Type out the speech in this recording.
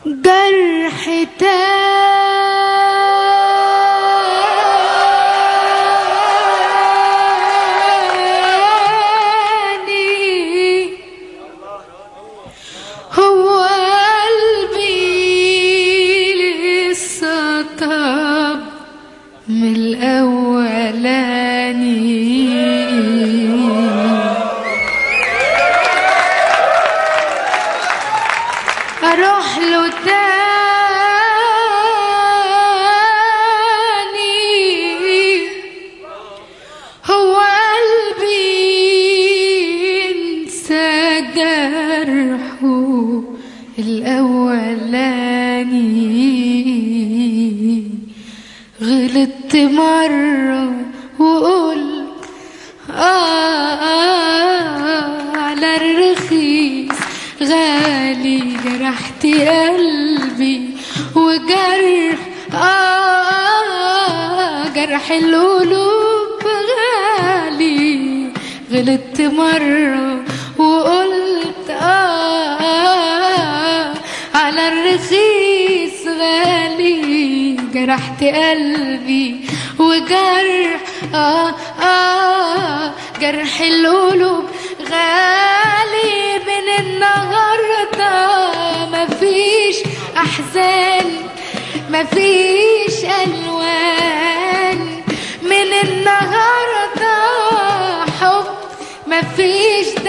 جرح تاني هو قلبي لسه طاب من الأولاني اروح له تاني هو قلبي ينسى جرحه الاولاني غلطت مرة وقلت آه, آه على الرخيص غالي جرحت قلبي وجرح آه جرح القلوب غالي غلطت مرة وقلت آه على الرخيص غالي جرحت قلبي وجرح آه آه جرح القلوب غالي من النهاردة مفيش أحزان مفيش ألوان من النهاردة حب مفيش